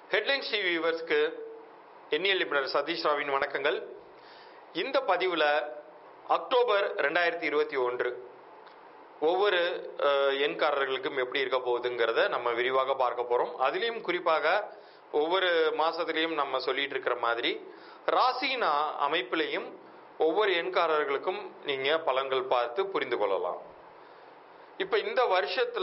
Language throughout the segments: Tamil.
ஹெட்லைன்ஸ் டிவி வியூவர்ஸ்க்கு எண்ணியல் நிபுணர் சதீஷ் ராவின் வணக்கங்கள் இந்த பதிவில் அக்டோபர் ரெண்டாயிரத்தி இருபத்தி ஒன்று ஒவ்வொரு அஹ், எண்காரர்களுக்கும் எப்படி இருக்க போகுதுங்கிறத நம்ம விரிவாக பார்க்க போகிறோம் அதுலேயும் குறிப்பாக ஒவ்வொரு மாதத்துலேயும் நம்ம சொல்லிட்டு இருக்கிற மாதிரி ராசியின் அ- அமைப்பிலையும் ஒவ்வொரு எண்காரர்களுக்கும் நீங்கள் பலன்கள் பார்த்து புரிந்து கொள்ளலாம் இப்போ இந்த வருஷத்துல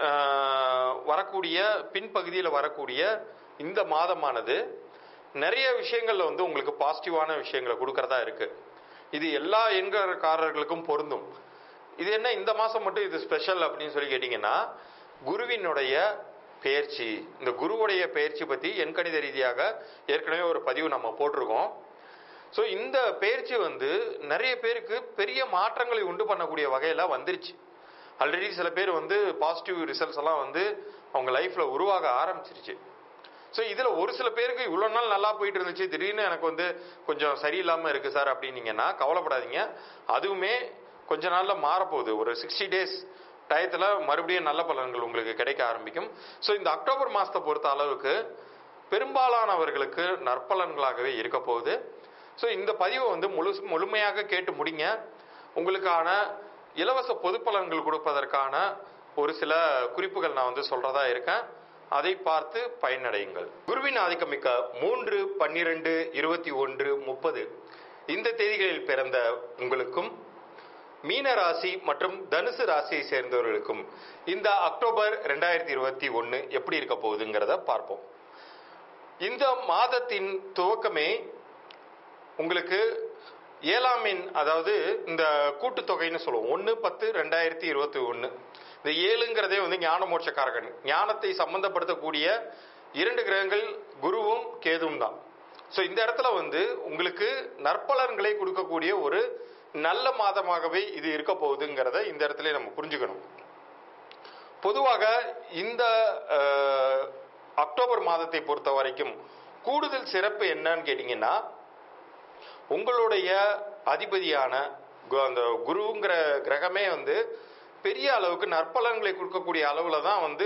ஆஹ், வரக்கூடிய பின்பகுதியில் வரக்கூடிய இந்த மாதமானது நிறைய விஷயங்கள்ல வந்து உங்களுக்கு பாசிட்டிவான விஷயங்களை கொடுக்கறதா இருக்கு இது எல்லா எண்காரர்களுக்கும் பொருந்தும் இது என்ன இந்த மாசம் மட்டும் இது ஸ்பெஷல் அப்படின்னு சொல்லி கேட்டிங்கன்னா குருவினுடைய பெயர்ச்சி இந்த குருவுடைய பெயர்ச்சி பத்தி எண்கணித ரீதியாக ஏற்கனவே ஒரு பதிவு நம்ம போட்டிருக்கோம் ஸோ இந்த பயிற்சி வந்து நிறைய பேருக்கு பெரிய மாற்றங்களை உண்டு பண்ணக்கூடிய வகையில் வந்துருச்சு ஆல்ரெடி சில பேர் வந்து பாசிட்டிவ் ரிசல்ட்ஸ் எல்லாம் வந்து அவங்க லைஃப்ல உருவாக ஆரம்பிச்சிருச்சு ஸோ இதில் ஒரு சில பேருக்கு இவ்வளோ நாள் நல்லா போயிட்டு இருந்துச்சு திடீர்னு எனக்கு வந்து கொஞ்சம் சரியில்லாமல் இருக்குது சார் அப்படின்னீங்கன்னா கவலைப்படாதீங்க அதுவுமே கொஞ்ச நாளில் மாறப்போகுது ஒரு சிக்ஸ்டி டேஸ் டயத்தில் மறுபடியும் நல்ல பலன்கள் உங்களுக்கு கிடைக்க ஆரம்பிக்கும் ஸோ இந்த அக்டோபர் மாதத்தை பொறுத்த அளவுக்கு பெரும்பாலானவர்களுக்கு நற்பலன்களாகவே இருக்க போகுது ஸோ இந்த பதிவை வந்து முழு முழுமையாக கேட்டு முடிங்க உங்களுக்கான இலவச பொது பலன்கள் கொடுப்பதற்கான ஒரு சில குறிப்புகள் நான் வந்து சொல்றதா இருக்கேன் அதை பார்த்து பயனடையுங்கள் குருவின் ஆதிக்கமிக்க மூன்று பன்னிரண்டு இருபத்தி ஒன்று முப்பது இந்த தேதிகளில் பிறந்த உங்களுக்கும் மீன ராசி மற்றும் தனுசு ராசியை சேர்ந்தவர்களுக்கும் இந்த அக்டோபர் ரெண்டாயிரத்தி இருபத்தி ஒன்று எப்படி இருக்க போகுதுங்கிறத பார்ப்போம் இந்த மாதத்தின் துவக்கமே உங்களுக்கு ஏழாம் எண் அதாவது இந்த கூட்டுத்தொகைன்னு சொல்லுவோம் ஒன்று பத்து ரெண்டாயிரத்தி இருபத்தி ஒன்று இந்த ஏழுங்கிறதே வந்து ஞான மோட்சக்காரகன் ஞானத்தை சம்பந்தப்படுத்தக்கூடிய இரண்டு கிரகங்கள் குருவும் கேதுவும் தான் ஸோ இந்த இடத்துல வந்து உங்களுக்கு நற்பலன்களை கொடுக்கக்கூடிய ஒரு நல்ல மாதமாகவே இது இருக்க போகுதுங்கிறத இந்த இடத்துல நம்ம புரிஞ்சுக்கணும் பொதுவாக இந்த அஹ், அக்டோபர் மாதத்தை பொறுத்த வரைக்கும் கூடுதல் சிறப்பு என்னன்னு கேட்டிங்கன்னா உங்களுடைய அதிபதியான கு- அந்த குருங்கிற கிரகமே வந்து பெரிய அளவுக்கு நற்பலன்களை கொடுக்கக்கூடிய அளவில் தான் வந்து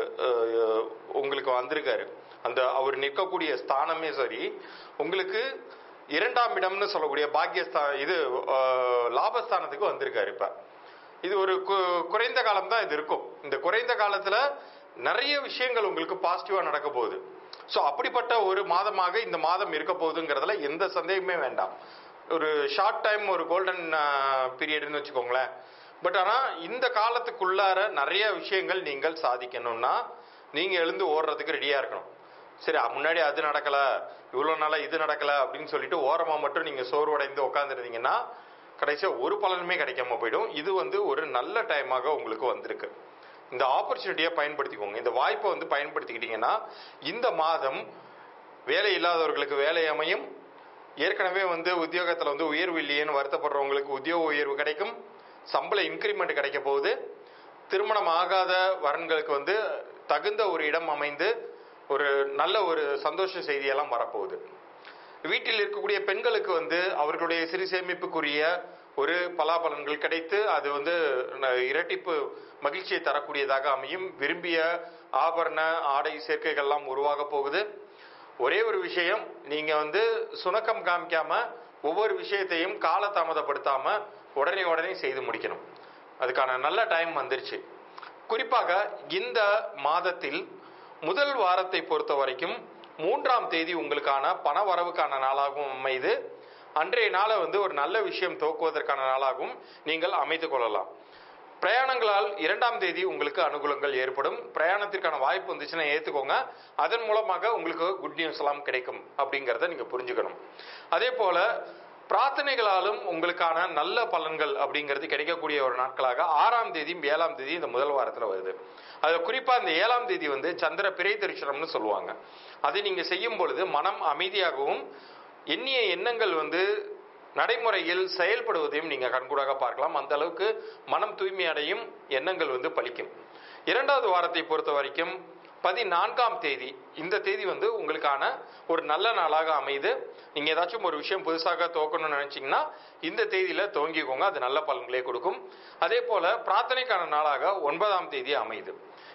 அஹ், உங்களுக்கு வந்திருக்காரு அந்த அவர் நிற்கக்கூடிய ஸ்தானமே சரி உங்களுக்கு இரண்டாம் இடம்னு சொல்லக்கூடிய பாக்கியஸ்தா இது அஹ், லாபஸ்தானத்துக்கு வந்திருக்காரு இப்போ இது ஒரு கு- குறைந்த காலம் தான் இது இருக்கும் இந்த குறைந்த காலத்துல நிறைய விஷயங்கள் உங்களுக்கு பாசிட்டிவா நடக்க போகுது ஸோ அப்படிப்பட்ட ஒரு மாதமாக இந்த மாதம் இருக்க போகுதுங்கிறதுல எந்த சந்தேகமே வேண்டாம் ஒரு ஷார்ட் டைம் ஒரு கோல்டன் பீரியட்னு வச்சுக்கோங்களேன் பட் ஆனால் இந்த காலத்துக்குள்ளார நிறைய விஷயங்கள் நீங்கள் சாதிக்கணும்னா நீங்கள் எழுந்து ஓடுறதுக்கு ரெடியாக இருக்கணும் சரி முன்னாடி அது நடக்கல இவ்வளோ நாளாக இது நடக்கல அப்படின்னு சொல்லிட்டு ஓரமாக மட்டும் நீங்கள் சோர்வடைந்து உட்காந்துருந்தீங்கன்னா கடைசியாக ஒரு பலனுமே கிடைக்காம போயிடும் இது வந்து ஒரு நல்ல டைமாக உங்களுக்கு வந்திருக்கு இந்த ஆப்பர்ச்சுனிட்டியை பயன்படுத்திக்கோங்க இந்த வாய்ப்பை வந்து பயன்படுத்திக்கிட்டீங்கன்னா இந்த மாதம் வேலை இல்லாதவர்களுக்கு வேலை அமையும் ஏற்கனவே வந்து உத்தியோகத்தில் வந்து உயர்வு இல்லையேன்னு வருத்தப்படுறவங்களுக்கு உத்தியோக உயர்வு கிடைக்கும் சம்பள இன்க்ரிமெண்ட் கிடைக்க போகுது திருமணம் ஆகாத வரன்களுக்கு வந்து தகுந்த ஒரு இடம் அமைந்து ஒரு நல்ல ஒரு சந்தோஷ செய்தியெல்லாம் வரப்போகுது வீட்டில் இருக்கக்கூடிய பெண்களுக்கு வந்து அவர்களுடைய சிறு சேமிப்புக்குரிய ஒரு பலாபலன்கள் கிடைத்து அது வந்து ந- இரட்டிப்பு மகிழ்ச்சியை தரக்கூடியதாக அமையும் விரும்பிய ஆபரண ஆடை சேர்க்கைகள்லாம் உருவாக போகுது ஒரே ஒரு விஷயம் நீங்க வந்து சுணக்கம் காமிக்காம ஒவ்வொரு விஷயத்தையும் காலதாமதப்படுத்தாம உடனே உடனே செய்து முடிக்கணும் அதுக்கான நல்ல டைம் வந்துருச்சு குறிப்பாக இந்த மாதத்தில் முதல் வாரத்தை பொறுத்த வரைக்கும் மூன்றாம் தேதி உங்களுக்கான பண வரவுக்கான நாளாகவும் அமைது அன்றைய நாளை வந்து ஒரு நல்ல விஷயம் துவக்குவதற்கான நாளாகவும் நீங்கள் அமைத்துக் கொள்ளலாம் பிரயாணங்களால் இரண்டாம் தேதி உங்களுக்கு அனுகூலங்கள் ஏற்படும் பிரயாணத்திற்கான வாய்ப்பு வந்துச்சுன்னா ஏற்றுக்கோங்க அதன் மூலமாக உங்களுக்கு குட் நியூஸ் எல்லாம் கிடைக்கும் அப்படிங்கிறத நீங்க புரிஞ்சுக்கணும் அதே போல பிரார்த்தனைகளாலும் உங்களுக்கான நல்ல பலன்கள் அப்படிங்கிறது கிடைக்கக்கூடிய ஒரு நாட்களாக ஆறாம் தேதியும் ஏழாம் தேதி இந்த முதல் வாரத்தில் வருது அது குறிப்பா இந்த ஏழாம் தேதி வந்து சந்திர பிறை தரிசனம்னு சொல்லுவாங்க அதை நீங்க செய்யும் பொழுது மனம் அமைதியாகவும் எண்ணிய எண்ணங்கள் வந்து நடைமுறையில் செயல்படுவதையும் நீங்க கண்கூடாக பார்க்கலாம் அந்த அளவுக்கு மனம் தூய்மையடையும் எண்ணங்கள் வந்து பலிக்கும் இரண்டாவது வாரத்தை பொறுத்த வரைக்கும் பதினான்காம் தேதி இந்த தேதி வந்து உங்களுக்கான ஒரு நல்ல நாளாக அமைது நீங்க ஏதாச்சும் ஒரு விஷயம் புதுசாக துவக்கணும்னு நினைச்சீங்கன்னா இந்த தேதியில துவங்கிக்கோங்க அது நல்ல பலன்களே கொடுக்கும் அதே போல பிரார்த்தனைக்கான நாளாக ஒன்பதாம் தேதி அமைது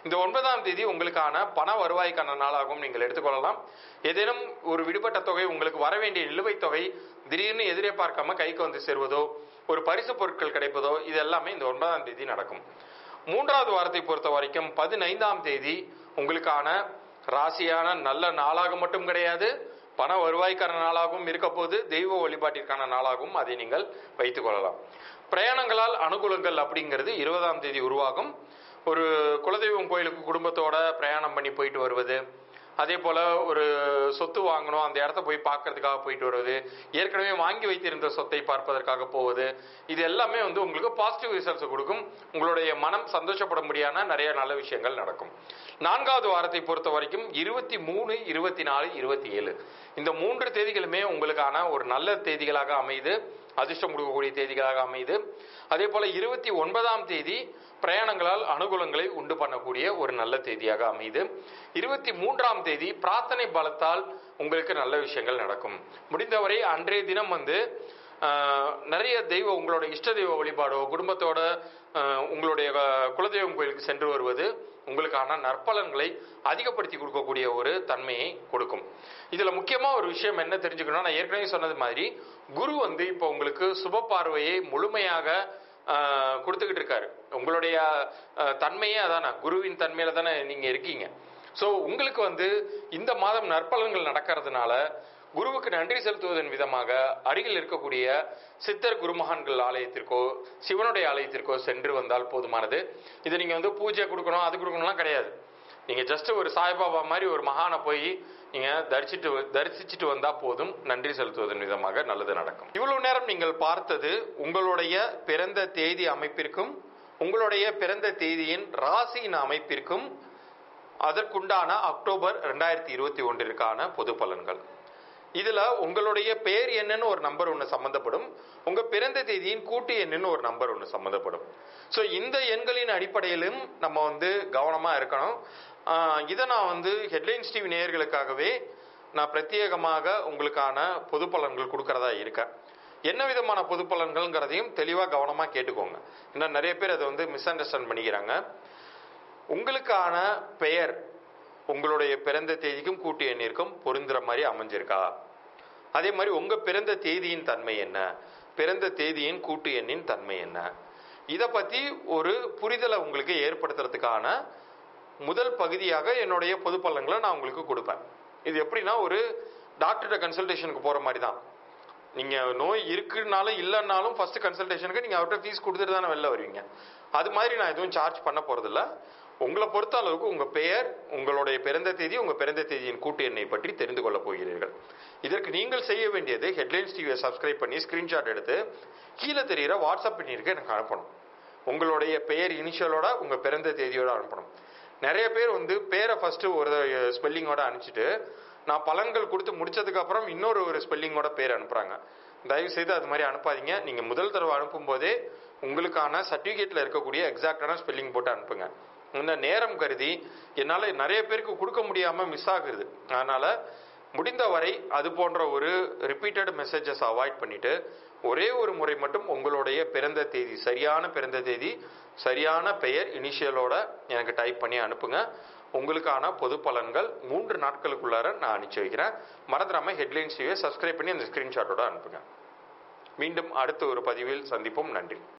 இந்த ஒன்பதாம் தேதி உங்களுக்கான பண வருவாய்க்கான நாளாகவும் நீங்கள் எடுத்துக்கொள்ளலாம் ஏதேனும் ஒரு விடுபட்ட தொகை உங்களுக்கு வர வேண்டிய நிலுவைத் தொகை திடீர்னு எதிரே பார்க்காம கைக்கு வந்து சேருவதோ ஒரு பரிசு பொருட்கள் கிடைப்பதோ இது எல்லாமே இந்த ஒன்பதாம் தேதி நடக்கும் மூன்றாவது வாரத்தை பொறுத்த வரைக்கும் பதினைந்தாம் தேதி உங்களுக்கான ராசியான நல்ல நாளாக மட்டும் கிடையாது பண வருவாய்க்கான நாளாகவும் இருக்க போது தெய்வ வழிபாட்டிற்கான நாளாகவும் அதை நீங்கள் வைத்துக் கொள்ளலாம் பிரயாணங்களால் அனுகூலங்கள் அப்படிங்கிறது இருபதாம் தேதி உருவாகும் ஒரு குலதெய்வம் கோயிலுக்கு குடும்பத்தோட பிரயாணம் பண்ணி போயிட்டு வருவது அதே போல ஒரு சொத்து வாங்கணும் அந்த இடத்த போய் பார்க்கறதுக்காக போயிட்டு வருவது ஏற்கனவே வாங்கி வைத்திருந்த சொத்தை பார்ப்பதற்காக போவது இது எல்லாமே வந்து உங்களுக்கு பாசிட்டிவ் ரிசல்ட்ஸ் கொடுக்கும் உங்களுடைய மனம் சந்தோஷப்படும்படியான நிறைய நல்ல விஷயங்கள் நடக்கும் நான்காவது வாரத்தை பொறுத்த வரைக்கும் இருபத்தி மூணு இருபத்தி நாலு இருபத்தி ஏழு இந்த மூன்று தேதிகளுமே உங்களுக்கான ஒரு நல்ல தேதிகளாக அமையுது அதிர்ஷ்டம் கொடுக்கக்கூடிய தேதிகளாக அமையுது அதே போல இருபத்தி ஒன்பதாம் தேதி பிரயாணங்களால் அனுகூலங்களை உண்டு பண்ணக்கூடிய ஒரு நல்ல தேதியாக அமையுது இருபத்தி மூன்றாம் தேதி பிரார்த்தனை பலத்தால் உங்களுக்கு நல்ல விஷயங்கள் நடக்கும் முடிந்தவரை அன்றைய தினம் வந்து ஆஹ், நிறைய தெய்வ உங்களோட இஷ்ட தெய்வ வழிபாடோ குடும்பத்தோட ஆஹ், உங்களுடைய அஹ், குலதெய்வம் கோயிலுக்கு சென்று வருவது உங்களுக்கான நற்பலன்களை அதிகப்படுத்தி கொடுக்கக்கூடிய ஒரு தன்மையை கொடுக்கும் இதுல முக்கியமா ஒரு விஷயம் என்ன தெரிஞ்சுக்கணும் நான் ஏற்கனவே சொன்னது மாதிரி குரு வந்து இப்போ உங்களுக்கு சுப பார்வையை முழுமையாக ஆஹ், கொடுத்துக்கிட்டு இருக்காரு உங்களுடைய ஆஹ், தன்மையே அதானே குருவின் தன்மையில தானே நீங்க இருக்கீங்க ஸோ உங்களுக்கு வந்து இந்த மாதம் நற்பலன்கள் நடக்கிறதுனால குருவுக்கு நன்றி செலுத்துவதன் விதமாக அருகில் இருக்கக்கூடிய சித்தர் குருமகான்கள் ஆலயத்திற்கோ சிவனுடைய ஆலயத்திற்கோ சென்று வந்தால் போதுமானது இது நீங்க வந்து பூஜை கொடுக்கணும் அது கொடுக்கணும்லாம் கிடையாது நீங்க ஜஸ்ட் ஒரு சாய்பாபா மாதிரி ஒரு மகானை போய் நீங்க தரிசிட்டு தரிசிச்சுட்டு வந்தா போதும் நன்றி செலுத்துவதன் விதமாக நல்லது நடக்கும் இவ்வளவு நேரம் நீங்கள் பார்த்தது உங்களுடைய பிறந்த தேதி அமைப்பிற்கும் உங்களுடைய பிறந்த தேதியின் ராசியின் அமைப்பிற்கும் அதற்குண்டான அக்டோபர் ரெண்டாயிரத்தி இருபத்தி ஒன்றிற்கான பொது பலன்கள் இதுல உங்களுடைய பெயர் என்னன்னு ஒரு நம்பர் ஒன்று சம்பந்தப்படும் உங்க பிறந்த தேதியின் கூட்டு எண்ணுன்னு ஒரு நம்பர் ஒன்று சம்பந்தப்படும் ஸோ இந்த எண்களின் அடிப்படையிலும் நம்ம வந்து கவனமா இருக்கணும் ஆஹ் இதை நான் வந்து ஹெட்லைன்ஸ் டிவி நேயர்களுக்காகவே நான் பிரத்யேகமாக உங்களுக்கான பொது பலன்கள் கொடுக்கறதா இருக்கேன் என்ன விதமான பொது பலன்கள்ங்கிறதையும் தெளிவாக கவனமாக கேட்டுக்கோங்க ஏன்னா நிறைய பேர் அதை வந்து மிஸ் அண்டர்ஸ்டாண்ட் பண்ணிக்கிறாங்க உங்களுக்கான பெயர் உங்களுடைய பிறந்த தேதிக்கும் கூட்டு எண்ணிற்கும் பொருந்துற மாதிரி அமைஞ்சிருக்கா அதே மாதிரி உங்க பிறந்த தேதியின் தன்மை என்ன பிறந்த தேதியின் கூட்டு எண்ணின் தன்மை என்ன இதை பத்தி ஒரு புரிதலை உங்களுக்கு ஏற்படுத்துறதுக்கான முதல் பகுதியாக என்னுடைய பொது பலன்களை நான் உங்களுக்கு கொடுப்பேன் இது எப்படின்னா ஒரு டாக்டர்கிட்ட கன்சல்டேஷனுக்கு போற மாதிரி தான் நீங்க நோய் இருக்குனாலும் இல்லைன்னாலும் ஃபர்ஸ்ட் கன்சல்டேஷனுக்கு நீங்க அவர்கிட்ட ஃபீஸ் கொடுத்துட்டு தானே வெளில வருவீங்க அது மாதிரி நான் எதுவும் சார்ஜ் பண்ண போறதில்ல உங்களை பொறுத்த அளவுக்கு உங்க பெயர் உங்களுடைய பிறந்த தேதி உங்க பிறந்த தேதியின் கூட்டு எண்ணை பற்றி தெரிந்து கொள்ளப் போகிறீர்கள் இதற்கு நீங்கள் செய்ய வேண்டியது ஹெட்லைன்ஸ் டிவியை சப்ஸ்கிரைப் பண்ணி ஸ்கிரீன்ஷாட் எடுத்து கீழே தெரிகிற வாட்ஸ்அப் பண்ணிருக்கு எனக்கு அனுப்பணும் உங்களுடைய பெயர் இனிஷியலோட உங்க பிறந்த தேதியோட அனுப்பணும் நிறைய பேர் வந்து பேரை ஃபர்ஸ்ட் ஒரு ஸ்பெல்லிங்கோட அனுப்பிச்சிட்டு நான் பலன்கள் கொடுத்து முடிச்சதுக்கு அப்புறம் இன்னொரு ஒரு ஸ்பெல்லிங்கோட பேர் அனுப்புறாங்க தயவு செய்து அது மாதிரி அனுப்பாதீங்க நீங்க முதல் தடவை அனுப்பும் போதே உங்களுக்கான சர்டிபிகேட்ல இருக்கக்கூடிய எக்ஸாக்டான ஸ்பெல்லிங் போட்டு அனுப்புங்க இந்த நேரம் கருதி என்னால் நிறைய பேருக்கு கொடுக்க முடியாம மிஸ் ஆகுது அதனால முடிந்தவரை அது போன்ற ஒரு ரிப்பீட்டட் மெசேஜஸ் அவாய்ட் பண்ணிட்டு ஒரே ஒரு முறை மட்டும் உங்களுடைய பிறந்த தேதி சரியான பிறந்த தேதி சரியான பெயர் இனிஷியலோட எனக்கு டைப் பண்ணி அனுப்புங்க உங்களுக்கான பொது பலன்கள் மூன்று நாட்களுக்குள்ளார நான் அனுப்பிச்சு வைக்கிறேன் மறந்துடாம ஹெட்லைன்ஸ் டிவியை சப்ஸ்கிரைப் பண்ணி அந்த ஸ்கிரீன்ஷாட்டோட அனுப்புங்க மீண்டும் அடுத்த ஒரு பதிவில் சந்திப்போம் நன்றி